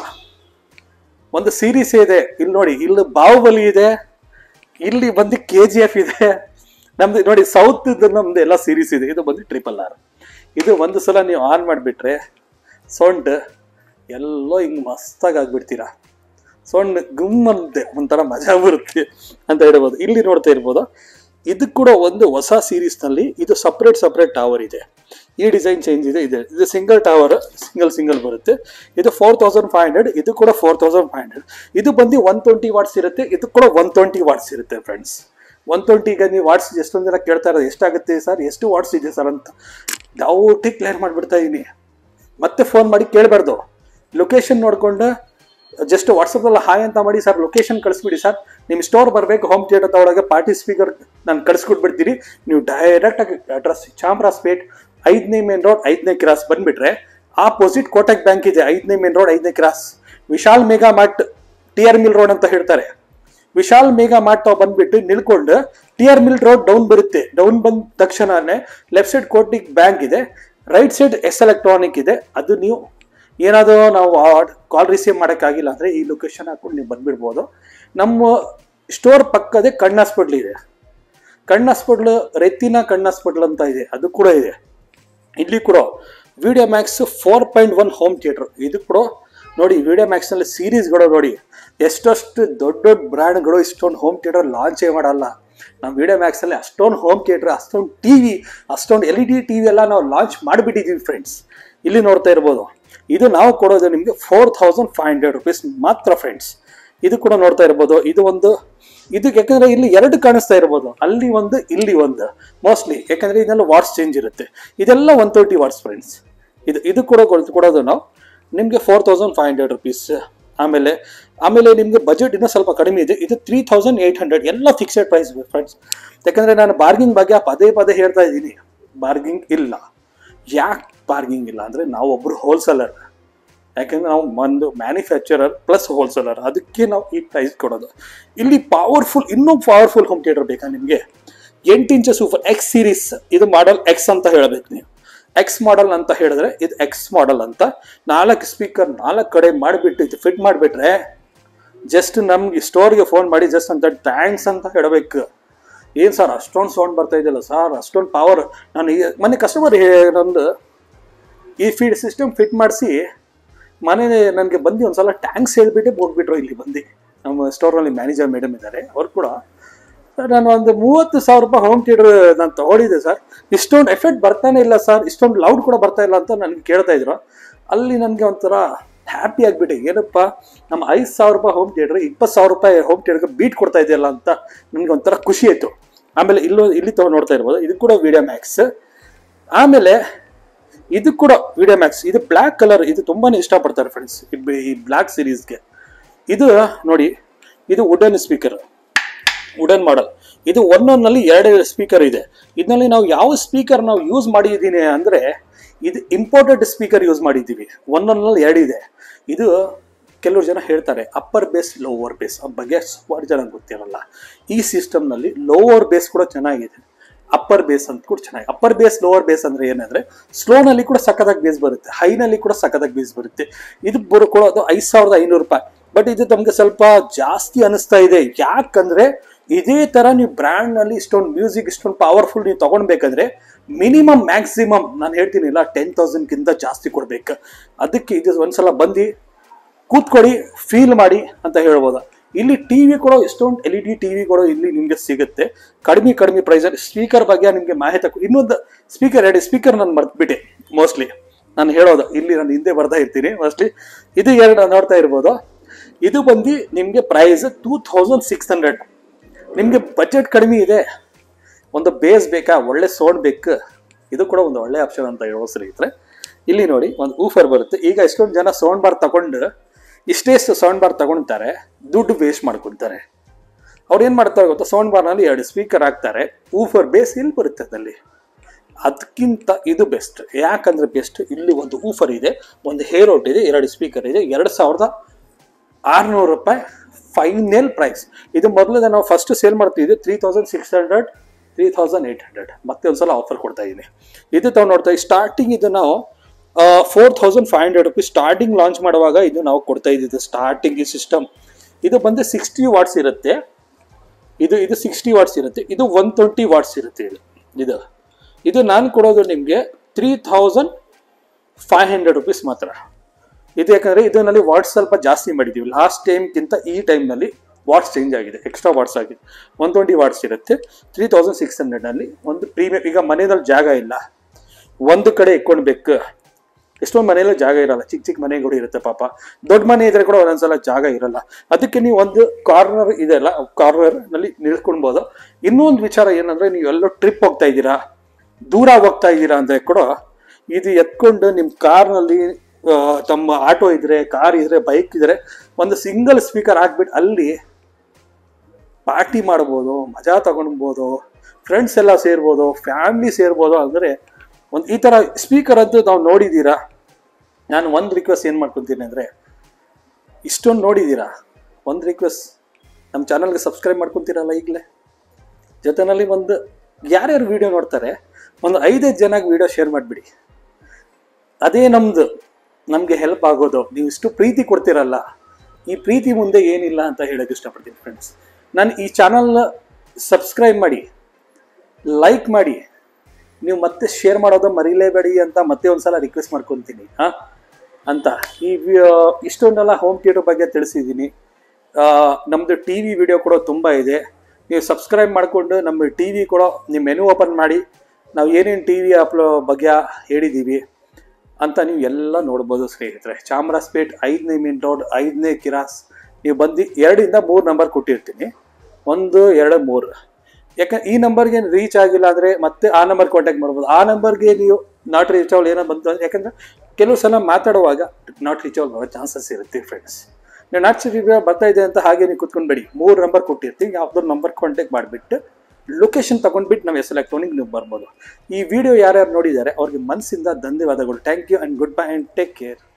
ಒಂದು ಸೀರೀಸ್ ಇದೆ ಇಲ್ಲಿ ನೋಡಿ ಇಲ್ಲಿ ಬಾಹುಬಲಿ ಇದೆ ಇಲ್ಲಿ ಬಂದು ಕೆ ಜಿ ಎಫ್ ಇದೆ ನಮ್ದು ನೋಡಿ ಸೌತ್ ನಮ್ದು ಎಲ್ಲ ಸೀರೀಸ್ ಇದೆ ಇದು ಬಂದು ಟ್ರಿಪಲ್ ಆರ್ ಇದು ಒಂದು ಸಲ ನೀವು ಆನ್ ಮಾಡಿಬಿಟ್ರೆ ಸೌಂಡ್ ಎಲ್ಲೋ ಹಿಂಗೆ ಮಸ್ತಾಗಿ ಆಗ್ಬಿಡ್ತೀರಾ ಸೌಂಡ್ ಗುಮ್ ಅಂತೆ ಒಂಥರ ಮಜಾ ಬರುತ್ತೆ ಅಂತ ಹೇಳ್ಬೋದು ಇಲ್ಲಿ ನೋಡ್ತಾ ಇರ್ಬೋದು ಇದು ಕೂಡ ಒಂದು ಹೊಸ ಸೀರೀಸ್ನಲ್ಲಿ ಇದು ಸಪ್ರೇಟ್ ಸಪ್ರೇಟ್ ಟವರ್ ಇದೆ ಈ ಡಿಸೈನ್ ಚೇಂಜ್ ಇದೆ ಇದೆ ಇದು ಸಿಂಗಲ್ ಟವರ್ ಸಿಂಗಲ್ ಸಿಂಗಲ್ ಬರುತ್ತೆ ಇದು ಫೋರ್ ತೌಸಂಡ್ ಫೈವ್ ಹಂಡ್ರೆಡ್ ಇದು ಕೂಡ ಫೋರ್ ತೌಸಂಡ್ ಫೈವ್ ಹಂಡ್ರೆಡ್ ಇದು ಬಂದು ಒನ್ ಟ್ವೆಂಟಿ ವಾಟ್ಸ್ ಇರುತ್ತೆ ಇದು ಕೂಡ ಒನ್ ಟ್ವೆಂಟಿ ವಾಟ್ಸ್ ಇರುತ್ತೆ ಫ್ರೆಂಡ್ಸ್ ಒನ್ ಟ್ವೆಂಟಿಗೆ ನೀವು ವಾಟ್ಸ್ ಎಷ್ಟೊಂದು ಜನ ಕೇಳ್ತಾ ಇರೋದು ಎಷ್ಟಾಗುತ್ತೆ ಸರ್ ಎಷ್ಟು ವಾಟ್ಸ್ ಇದೆ ಸರ್ ಅಂತ ಡೌಟಿ ಕ್ಲಿಯರ್ ಮಾಡಿಬಿಡ್ತಾ ಇದೀನಿ ಮತ್ತೆ ಫೋನ್ ಮಾಡಿ ಕೇಳಬಾರ್ದು ಲೊಕೇಶನ್ ನೋಡ್ಕೊಂಡು ಜಸ್ಟ್ ವಾಟ್ಸಪ್ಪಲ್ಲಿ ಹಾಯ್ ಅಂತ ಮಾಡಿ ಸರ್ ಲೊಕೇಶನ್ ಕಳಿಸ್ಬಿಡಿ ಸರ್ ನಿಮ್ಮ ಸ್ಟೋರ್ ಬರಬೇಕು ಹೋಮ್ ಥಿಯೇಟರ್ ಒಳಗೆ ಪಾರ್ಟಿ ಸ್ಪೀಕರ್ ನಾನು ಕಳಿಸ್ಕೊಟ್ಬಿಡ್ತೀನಿ ನೀವು ಡೈರೆಕ್ಟಾಗಿ ಅಡ್ರೆಸ್ ಚಾಮರಾಜಪೇಟ್ ಐದನೇ ಮೇನ್ ರೋಡ್ ಐದನೇ ಕ್ರಾಸ್ ಬಂದ್ಬಿಟ್ರೆ ಆಪೋಸಿಟ್ ಕೋಟಕ್ ಬ್ಯಾಂಕ್ ಇದೆ ಐದನೇ ಮೇನ್ ರೋಡ್ ಐದನೇ cross Vishal mega mart T R mill road ಅಂತ ಹೇಳ್ತಾರೆ ವಿಶಾಲ್ ಮೇಗಾ ಮಾರ್ಟ್ ತಾವು ಬಂದ್ಬಿಟ್ಟು ನಿಲ್ಕೊಂಡು T R mill road down ಬರುತ್ತೆ ಡೌನ್ ಬಂದ ತಕ್ಷಣನೇ ಲೆಫ್ಟ್ ಸೈಡ್ ಕೋಟಿಕ್ ಬ್ಯಾಂಕ್ ಇದೆ ರೈಟ್ ಸೈಡ್ ಎಸ್ ಎಲೆಕ್ಟ್ರಾನಿಕ್ ಇದೆ ಅದು ನೀವು ಏನಾದರೂ ನಾವು ಕಾಲ್ ರಿಸೀವ್ ಮಾಡೋಕ್ಕಾಗಿಲ್ಲ ಅಂದರೆ ಈ ಲೊಕೇಶನ್ ಹಾಕೊಂಡು ನೀವು ಬಂದ್ಬಿಡ್ಬೋದು ನಮ್ಮ ಸ್ಟೋರ್ ಪಕ್ಕದೇ ಕಣ್ಣ್ ಹಾಸ್ಪಿಟ್ಲ್ ಇದೆ ಕಣ್ಣ್ ಹಾಸ್ಪಿಟ್ಲ್ ರೆತ್ತಿನ ಕಣ್ಣ್ ಹಾಸ್ಪಿಟ್ಲ್ ಅಂತ ಇದೆ ಅದು ಕೂಡ ಇದೆ ಇಲ್ಲಿ ಕೂಡ video max four point one home theatre ಇದು ಕೂಡ ನೋಡಿ ವಿಡಿಯೋ ಮ್ಯಾಕ್ಸ್ನಲ್ಲಿ ಸೀರೀಸ್ಗಳು ನೋಡಿ ಎಷ್ಟಷ್ಟು ದೊಡ್ಡ ದೊಡ್ಡ ಬ್ರ್ಯಾಂಡ್ಗಳು ಇಷ್ಟೊಂದು ಹೋಮ್ ಥಿಯೇಟರ್ ಲಾಂಚೇ ಮಾಡಲ್ಲ ನಮ್ಮ ವಿಡಿಯೋ ಮ್ಯಾಕ್ಸಲ್ಲಿ ಅಷ್ಟೊಂದು ಹೋಮ್ ಥಿಯೇಟರ್ ಅಷ್ಟೊಂದು ಟಿ ವಿ ಅಷ್ಟೊಂದು L E D T V ಎಲ್ಲ ನಾವು ಲಾಂಚ್ ಮಾಡಿಬಿಟ್ಟಿದ್ದೀವಿ ಫ್ರೆಂಡ್ಸ್ ಇಲ್ಲಿ ನೋಡ್ತಾ ಇರ್ಬೋದು ಇದು ನಾವು ಕೊಡೋದು ನಿಮಗೆ four thousand five hundred rupees ಮಾತ್ರ ಫ್ರೆಂಡ್ಸ್ ಇದು ಕೂಡ ನೋಡ್ತಾ ಇರ್ಬೋದು ಇದು ಒಂದು ಇದು ಯಾಕಂದ್ರೆ ಇಲ್ಲಿ ಎರಡು ಕಾಣಿಸ್ತಾ ಇರ್ಬೋದು ಅಲ್ಲಿ ಒಂದು ಇಲ್ಲಿ ಒಂದು ಮೋಸ್ಟ್ಲಿ ಯಾಕಂದ್ರೆ ಇದೆಲ್ಲ ವಾಟ್ಸ್ ಚೇಂಜ್ ಇರುತ್ತೆ ಇದೆಲ್ಲ ಒನ್ ತರ್ಟಿ ವಾಟ್ಸ್ ಫ್ರೆಂಡ್ಸ್ ಇದು ಇದು ಕೂಡ ಕೊಡ್- ಕೊಡೋದು ನಾವು ನಿಮಗೆ four thousand five hundred rupees ಆಮೇಲೆ ಆಮೇಲೆ ನಿಮಗೆ ಬಜೆಟ್ ಇನ್ನೂ ಸ್ವಲ್ಪ ಕಡಿಮೆ ಇದೆ ಇದು ತ್ರೀ ತೌಸಂಡ್ ಏಯ್ಟ್ ಹಂಡ್ರೆಡ್ ಎಲ್ಲ ಫಿಕ್ಸೆಡ್ ಪ್ರೈಸ್ ಫ್ರೆಂಡ್ಸ್ ಯಾಕಂದರೆ ನಾನು ಬಾರ್ಗಿಂಗ್ ಬಗ್ಗೆ ಪದೇ ಪದೇ ಹೇಳ್ತಾ ಇದ್ದೀನಿ ಬಾರ್ಗಿಂಗ್ ಇಲ್ಲ ಯಾಕೆ ಬಾರ್ಗಿಂಗ್ ಇಲ್ಲ ಅಂದರೆ ನಾವು ಒಬ್ಬರು ಹೋಲ್ಸೇಲರ್ ಯಾಕೆಂದ್ರೆ ನಾವು ಒಂದು ಮ್ಯಾನುಫ್ಯಾಕ್ಚರರ್ ಪ್ಲಸ್ ಹೋಲ್ಸೇಲರ್ ಅದಕ್ಕೆ ನಾವು ಈ ಪ್ರೈಸ್ ಕೊಡೋದು ಇಲ್ಲಿ ಪವರ್ಫುಲ್ ಇನ್ನೂ ಪವರ್ಫುಲ್ ಹೋಮ್ ಥಿಯೇಟರ್ ಬೇಕಾ ನಿಮಗೆ ಎಂಟು ಇಂಚಸ್ ಸೂಪರ್ ಎಕ್ಸ್ ಸೀರೀಸ್ ಇದು ಮಾಡಲ್ ಎಕ್ಸ್ ಅಂತ ಹೇಳಬೇಕು ನೀವು ಎಕ್ಸ್ ಮಾಡಲ್ ಅಂತ ಹೇಳಿದ್ರೆ ಇದು ಎಕ್ಸ್ ಮಾಡಲ್ ಅಂತ ನಾಲ್ಕು ಸ್ಪೀಕರ್ ನಾಲ್ಕು ಕಡೆ ಮಾಡಿಬಿಟ್ಟು ಇದು ಫಿಟ್ ಮಾಡಿಬಿಟ್ರೆ ಜಸ್ಟ್ ನಮ್ಗೆ ಸ್ಟೋರ್ಗೆ ಫೋನ್ ಮಾಡಿ ಜಸ್ಟ್ ಅಂತ ಥ್ಯಾಂಕ್ಸ್ ಅಂತ ಹೇಳಬೇಕು ಏನು ಸರ್ ಅಷ್ಟೊಂದು ಸೌಂಡ್ ಬರ್ತಾ ಇದೆಯಲ್ಲ ಸರ್ ಅಷ್ಟೊಂದು ಪವರ್ ನಾನು ಈ ಮೊನ್ನೆ ಕಸ್ಟಮರ್ ನಂದು ಈ ಫೀಡ್ ಸಿಸ್ಟಮ್ ಫಿಟ್ ಮಾಡಿಸಿ ಮನೆ ನನಗೆ ಬಂದು ಒಂದ್ಸಲ ಟ್ಯಾಂಕ್ಸ್ ಹೇಳ್ಬಿಟ್ಟೆ ಹೋಗ್ಬಿಟ್ರು ಇಲ್ಲಿ ಬಂದು ನಮ್ಮ ಸ್ಟೋರ್ನಲ್ಲಿ ಮ್ಯಾನೇಜರ್ ಮೇಡಮ್ ಇದ್ದಾರೆ ಅವ್ರು ಕೂಡ ಸರ್ ನಾನು ಒಂದು ಮೂವತ್ತು ಸಾವಿರ ರೂಪಾಯಿ ಹೋಮ್ ಥಿಯೇಟರ್ ನಾನು ತಗೊಂಡಿದ್ದೆ ಸರ್ ಇಷ್ಟೊಂದು ಎಫೆಕ್ಟ್ ಬರ್ತಾನೆ ಇಲ್ಲ ಸರ್ ಇಷ್ಟೊಂದು ಲೌಡ್ ಕೂಡ ಬರ್ತಾ ಇಲ್ಲ ಅಂತ ನನಗೆ ಕೇಳ್ತಾ ಇದ್ರು ಅಲ್ಲಿ ನನಗೆ ಒಂಥರ ಹ್ಯಾಪಿ ಆಗಿಬಿಟ್ಟೆ ಏನಪ್ಪ ನಮ್ಮ ಐದು ಸಾವಿರ ರೂಪಾಯಿ ಹೋಮ್ ಥಿಯೇಟರ್ ಇಪ್ಪತ್ತು ಸಾವಿರ ರೂಪಾಯಿ ಹೋಮ್ ಥಿಯೇಟರ್ಗೆ ಬೀಟ್ ಕೊಡ್ತಾ ಇದೆಯಲ್ಲ ಅಂತ ನನಗೆ ಒಂಥರ ಖುಷಿ ಆಯಿತು ಆಮೇಲೆ ಇಲ್ಲೂ ಇಲ್ಲಿ ತಗೊಂಡು ನೋಡ್ತಾ ಇರ್ಬೋದು ಇದು ಕೂಡ ವಿಡಿಯೋ ಮ್ಯಾಕ್ಸ್ ಆಮೇಲೆ ಇದು ಕೂಡ ವಿಡಿಯೋ ಮ್ಯಾಕ್ಸ್ ಇದು ಬ್ಲ್ಯಾಕ್ ಕಲರ್ ಇದು ತುಂಬಾನೇ ಇಷ್ಟಪಡ್ತಾರೆ ಫ್ರೆಂಡ್ಸ್ ಈ ಬ್ಲ್ಯಾಕ್ ಸೀರೀಸ್ಗೆ ಇದು ನೋಡಿ ಇದು ವುಡನ್ ಸ್ಪೀಕರ್ ವುಡನ್ ಮಾಡಲ್ ಇದು ಒಂದೊಂದಲ್ಲಿ ಎರಡು ಸ್ಪೀಕರ್ ಇದೆ ಇದರಲ್ಲಿ ನಾವು ಯಾವ ಸ್ಪೀಕರ್ ನಾವು ಯೂಸ್ ಮಾಡಿದ್ದೀನಿ ಅಂದರೆ ಇದು ಇಂಪೋರ್ಟೆಡ್ ಸ್ಪೀಕರ್ ಯೂಸ್ ಮಾಡಿದ್ದೀವಿ ಒಂದೊಂದಲ್ಲಿ ಎರಡು ಇದೆ ಇದು ಕೆಲವರು ಜನ ಹೇಳ್ತಾರೆ ಅಪ್ಪರ್ ಬೇಸ್ ಲೋವರ್ ಬೇಸ್ ಆ ಬಗ್ಗೆ ಸುಮಾರು ಜನ ಗೊತ್ತಿರಲ್ಲ ಈ ಸಿಸ್ಟಮ್ನಲ್ಲಿ ಲೋವರ್ ಬೇಸ್ ಕೂಡ ಚೆನ್ನಾಗಿದೆ ಅಪ್ಪರ್ ಬೇಸ್ ಅಂತ ಕೂಡ ಚೆನ್ನಾಗಿ ಅಪ್ಪರ್ ಬೇಸ್ ಲೋವರ್ ಬೇಸ್ ಅಂದ್ರೆ ಏನಂದ್ರೆ ಸ್ಲೋನಲ್ಲಿ ಕೂಡ ಸಖತ್ತಾಗಿ ಬೇಸ್ ಬರುತ್ತೆ ಹೈನಲ್ಲಿ ಕೂಡ ಸಖತ್ತಾಗಿ ಬೇಸ್ ಬರುತ್ತೆ ಇದು ಬರ್ಕೊಳ್ಳೋದು ಐದು ಸಾವಿರದ ಐನೂರು ರೂಪಾಯಿ ಬಟ್ ಇದು ನಮಗೆ ಸ್ವಲ್ಪ ಜಾಸ್ತಿ ಅನಿಸ್ತಾ ಇದೆ ಯಾಕಂದ್ರೆ ಇದೇ ತರ ನೀವು ಬ್ರ್ಯಾಂಡ್ ನಲ್ಲಿ ಇಷ್ಟೊಂದು ಮ್ಯೂಸಿಕ್ ಇಷ್ಟೊಂದು ಪವರ್ಫುಲ್ ನೀವು ತಗೊಳ್ಬೇಕಂದ್ರೆ ಮಿನಿಮಮ್ ಮ್ಯಾಕ್ಸಿಮಮ್ ನಾನು ಹೇಳ್ತೀನಿ ಇಲ್ಲ ಟೆನ್ ತೌಸಂಡ್ಗಿಂತ ಜಾಸ್ತಿ ಕೊಡ್ಬೇಕು ಅದಕ್ಕೆ ಇದು ಒಂದ್ಸಲ ಬಂದು ಕೂತ್ಕೊಳ್ಳಿ ಫೀಲ್ ಮಾಡಿ ಅಂತ ಹೇಳ್ಬೋದು ಇಲ್ಲಿ ಟಿವಿ ಕೂಡ ಎಷ್ಟೊಂದು ಎಲ್ ಇ ಡಿ ಟಿವಿ ಕೂಡ ಇಲ್ಲಿ ನಿಮಗೆ ಸಿಗುತ್ತೆ ಕಡಿಮೆ ಕಡಿಮೆ ಪ್ರೈಸಲ್ಲಿ ಸ್ಪೀಕರ್ ಬಗ್ಗೆ ನಿಮಗೆ ಮಾಹಿತಿ ಕೊ- ಇನ್ನೊಂದು ಸ್ಪೀಕರ್ ಎರಡು ಸ್ಪೀಕರ್ ನಾನು ಮರ್ತ್ಬಿಟ್ಟೆ ಮೋಸ್ಟ್ಲಿ ನಾನು ಹೇಳೋದು ಇಲ್ಲಿ ನಾನು ಹಿಂದೆ ಬರ್ತಾ ಇರ್ತೀನಿ ಮೋಸ್ಟ್ಲಿ ಇದು ಎರಡು ನೋಡ್ತಾ ಇರ್ಬೋದು ಇದು ಬಂದು ನಿಮಗೆ price two thousand six hundred ನಿಮಗೆ ಬಜೆಟ್ ಕಡಿಮೆ ಇದೆ ಒಂದು ಬೇಸ್ ಬೇಕಾ ಒಳ್ಳೆ ಸೌಂಡ್ ಬೇಕು ಇದು ಕೂಡ ಒಂದು ಒಳ್ಳೆ ಆಪ್ಷನ್ ಅಂತ ಹೇಳೋ ಸ್ನೇಹಿತರೆ ಇಲ್ಲಿ ನೋಡಿ ಒಂದು ಊಫರ್ ಬರುತ್ತೆ ಈಗ ಎಷ್ಟೊಂದು ಜನ ಸೌಂಡ್ ಬಾರ್ ತಗೊಂಡು ಇಷ್ಟೇಷ್ಟು ಸೌಂಡ್ ಬಾರ್ ತಗೊಳ್ತಾರೆ ದುಡ್ಡು ವೇಸ್ಟ್ ಮಾಡ್ಕೊಳ್ತಾರೆ ಅವ್ರು ಏನು ಮಾಡ್ತಾರೆ ಗೊತ್ತಾ ಸೌಂಡ್ ಬಾರ್ನಲ್ಲಿ ಎರಡು ಸ್ಪೀಕರ್ ಹಾಕ್ತಾರೆ ಊಫರ್ ಬೇಸ್ ಇಲ್ಲಿ ಬರುತ್ತೆ ಅದಲ್ಲಿ ಅದಕ್ಕಿಂತ ಇದು ಬೆಸ್ಟ್ ಯಾಕಂದ್ರೆ ಬೆಸ್ಟ್ ಇಲ್ಲಿ ಒಂದು ಊಫರ್ ಇದೆ ಒಂದು ಹೇರ್ ಔಟ್ ಇದೆ ಎರಡು ಸ್ಪೀಕರ್ ಇದೆ ಎರಡು ಸಾವಿರದ ಆರುನೂರು ರೂಪಾಯಿ ಫೈನಲ್ ಪ್ರೈಸ್ ಇದು ಮೊದಲು ನಾವು ಫಸ್ಟ್ ಸೇಲ್ ಮಾಡ್ತಿದ್ದೆ three thousand six hundred three thousand eight hundred ಮತ್ತೆ ಒಂದ್ಸಲ ಆಫರ್ ಕೊಡ್ತಾ ಇದ್ದೀನಿ ಇದು ತಾವು ನೋಡ್ತಾ ಇದ್ದೀವಿ ಸ್ಟಾರ್ಟಿಂಗ್ ಇದು ನಾವು four thousand five hundred rupees starting launch ಮಾಡುವಾಗ ಇದು ನಾವು ಕೊಡ್ತಾ ಇದ್ದಿದ್ದು ಸ್ಟಾರ್ಟಿಂಗ್ ಈ ಸಿಸ್ಟಮ್ ಇದು ಬಂದು ಸಿಕ್ಸ್ಟಿ ವಾಟ್ಸ್ ಇರುತ್ತೆ ಇದು ಇದು ಸಿಕ್ಸ್ಟಿ ವಾಟ್ಸ್ ಇರುತ್ತೆ ಇದು ಒನ್ ಟ್ವೆಂಟಿ ವಾಟ್ಸ್ ಇರುತ್ತೆ ಇದು ಇದು ಇದು ನಾನು ಕೊಡೋದು ನಿಮಗೆ three thousand five hundred rupees ಮಾತ್ರ ಇದು ಯಾಕಂದ್ರೆ ಇದರಲ್ಲಿ ವಾಟ್ಸ್ ಸ್ವಲ್ಪ ಜಾಸ್ತಿ ಮಾಡಿದ್ದೀವಿ ಲಾಸ್ಟ್ ಟೈಮ್ಗಿಂತ ಈ ಟೈಮ್ನಲ್ಲಿ ವಾಟ್ಸ್ ಚೇಂಜ್ ಆಗಿದೆ ಎಕ್ಸ್ಟ್ರಾ ವಾಟ್ಸ್ ಆಗಿದೆ ಒನ್ ಟ್ವೆಂಟಿ ವಾಟ್ಸ್ ಇರುತ್ತೆ ತ್ರೀ ತೌಸಂಡ್ ಸಿಕ್ಸ್ ಹಂಡ್ರೆಡ್ನಲ್ಲಿ ಒಂದು ಪ್ರೀಮಿಯಂ ಈಗ ಮನೆಯಲ್ಲಿ ಜಾಗ ಇಲ್ಲ ಒಂದು ಕಡೆ ಇಟ್ಕೊಳ್ಬೇಕು ಎಷ್ಟೊಂದು ಮನೆಯಲ್ಲೂ ಜಾಗ ಇರಲ್ಲ ಚಿಕ್ಕ ಚಿಕ್ಕ ಮನೆಗಳು ಇರುತ್ತೆ ಪಾಪ ದೊಡ್ಡ ಮನೆ ಇದ್ರೆ ಕೂಡ ಒಂದೊಂದ್ಸಲ ಜಾಗ ಇರಲ್ಲ ಅದಕ್ಕೆ ನೀವು ಒಂದು ಕಾರ್ನರ್ ಇದೆಯಲ್ಲ ಕಾರ್ನರ್ ನಲ್ಲಿ ನಿಲ್ಕೊಳ್ಬೋದು ಇನ್ನೂ ಒಂದು ವಿಚಾರ ಏನಂದ್ರೆ ನೀವು ಎಲ್ಲೋ ಟ್ರಿಪ್ ಹೋಗ್ತಾ ಇದ್ದೀರಾ ದೂರ ಹೋಗ್ತಾ ಇದ್ದೀರಾ ಅಂದ್ರೆ ಕೂಡ ಇದು ಎತ್ಕೊಂಡು ನಿಮ್ಮ ಕಾರ್ನಲ್ಲಿ ತಮ್ಮ ಆಟೋ ಇದ್ರೆ ಕಾರ್ ಇದ್ರೆ ಬೈಕ್ ಇದ್ರೆ ಒಂದು ಸಿಂಗಲ್ ಸ್ಪೀಕರ್ ಹಾಕ್ಬಿಟ್ಟು ಅಲ್ಲಿ ಪಾರ್ಟಿ ಮಾಡ್ಬೋದು ಮಜಾ ತಗೊಳ್ಬೋದು ಫ್ರೆಂಡ್ಸ್ ಎಲ್ಲ ಸೇರ್ಬೋದು ಫ್ಯಾಮಿಲಿ ಸೇರ್ಬೋದು ಅಂದರೆ ಒಂದು ಈ ಥರ ಸ್ಪೀಕರ್ ಅಂತೂ ನಾವು ನೋಡಿದ್ದೀರಾ ನಾನು ಒಂದು ರಿಕ್ವೆಸ್ಟ್ ಏನು ಮಾಡ್ಕೊತೀನಿ ಅಂದರೆ ಇಷ್ಟೊಂದು ನೋಡಿದ್ದೀರಾ ಒಂದು ರಿಕ್ವೆಸ್ಟ್ ನಮ್ಮ ಚಾನಲ್ಗೆ ಸಬ್ಸ್ಕ್ರೈಬ್ ಮಾಡ್ಕೊತೀರಲ್ಲ ಈಗಲೇ ಜೊತೆನಲ್ಲಿ ಒಂದು ಯಾರ್ಯಾರು ವಿಡಿಯೋ ನೋಡ್ತಾರೆ ಒಂದು ಐದೈದು ಜನಕ್ಕೆ ವಿಡಿಯೋ ಶೇರ್ ಮಾಡಿಬಿಡಿ ಅದೇ ನಮ್ಮದು ನಮಗೆ ಹೆಲ್ಪ್ ಆಗೋದು ನೀವು ಇಷ್ಟು ಪ್ರೀತಿ ಕೊಡ್ತೀರಲ್ಲ ಈ ಪ್ರೀತಿ ಮುಂದೆ ಏನಿಲ್ಲ ಅಂತ ಹೇಳೋಕೆ ಇಷ್ಟಪಡ್ತೀನಿ ಫ್ರೆಂಡ್ಸ್ ನಾನು ಈ ಚಾನಲ್ನ ಸಬ್ಸ್ಕ್ರೈಬ್ ಮಾಡಿ ಲೈಕ್ ಮಾಡಿ ನೀವು ಮತ್ತೆ ಶೇರ್ ಮಾಡೋದು ಮರೀಲೇಬೇಡಿ ಅಂತ ಮತ್ತೆ ಒಂದ್ಸಲ ರಿಕ್ವೆಸ್ಟ್ ಮಾಡ್ಕೊತೀನಿ ಹಾ ಅಂತ ಈ ವಿ- ಇಷ್ಟೊಂದೆಲ್ಲ ಹೋಮ್ ಥಿಯೇಟರ್ ಬಗ್ಗೆ ತಿಳಿಸಿದ್ದೀನಿ ಆ, ನಮ್ದು ಟಿ ವಿ ವಿಡಿಯೋ ಕೂಡ ತುಂಬ ಇದೆ ನೀವು ಸಬ್ಸ್ಕ್ರೈಬ್ ಮಾಡಿಕೊಂಡು ನಮ್ಮ ಟಿ ವಿ ಕೂಡ ನಿಮ್ಮ ಮೆನು ಓಪನ್ ಮಾಡಿ ನಾವು ಏನೇನು ಟಿ ವಿ ಅಪ್ಲೋ ಬಗ್ಗೆ ಹೇಳಿದ್ದೀವಿ ಅಂತ ನೀವು ಎಲ್ಲ ನೋಡ್ಬೋದು ಸ್ನೇಹಿತರೆ ಚಾಮರಾಜಪೇಟ್ ಐದನೇ ಮೀನ್ ರೋಡ್ ಐದನೇ ಕಿರಾಸ್ ನೀವು ಬಂದು ಎರಡರಿಂದ ಮೂರು ನಂಬರ್ ಕೊಟ್ಟಿರ್ತೀನಿ ಒಂದು ಎರಡು ಮೂರು ಯಾಕಂದ್ರೆ ಈ ನಂಬರ್ಗೆ ರೀಚ್ ಆಗಿಲ್ಲ ಅಂದರೆ ಮತ್ತೆ ಆ ನಂಬರ್ ಕಾಂಟ್ಯಾಕ್ಟ್ ಮಾಡ್ಬೋದು ಆ ನಂಬರ್ಗೆ ನೀವು ನಾಟ್ ರೀಚ್ ಆಗಲ್ ಏನೋ ಬಂತು ಅಂದ್ರೆ ಯಾಕಂದ್ರೆ ಕೆಲವು ಸಲ ಮಾತಾಡುವಾಗ ನಾಟ್ ರೀಚ್ ಆಗಲ್ ಬರೋ ಚಾನ್ಸಸ್ ಇರುತ್ತೆ ಫ್ರೆಂಡ್ಸ್ ನೀವು ನಾಟ್ ರಿವ್ಯೂ ಬರ್ತಾ ಇದೆ ಅಂತ ಹಾಗೆ ನೀವು ಕುತ್ಕೊಂಡ್ಬೇಡಿ ಮೂರು ನಂಬರ್ ಕೊಟ್ಟಿರ್ತೀವಿ ಯಾವ್ದಾದ್ರು ನಂಬರ್ ಕಾಂಟ್ಯಾಕ್ಟ್ ಮಾಡಿಬಿಟ್ಟು ಲೊಕೇಶನ್ ತಗೊಂಡ್ಬಿಟ್ಟು ನಾವು ಎಸ್ ಎಲೆಕ್ಟ್ರಾನಿಕ್ ನೀವು ಬರ್ಬೋದು ಈ ವಿಡಿಯೋ ಯಾರ್ಯಾರು ನೋಡಿದ್ದಾರೆ ಅವ್ರಿಗೆ ಮನಸ್ಸಿಂದ ಧನ್ಯವಾದಗಳು thank you and goodbye and take care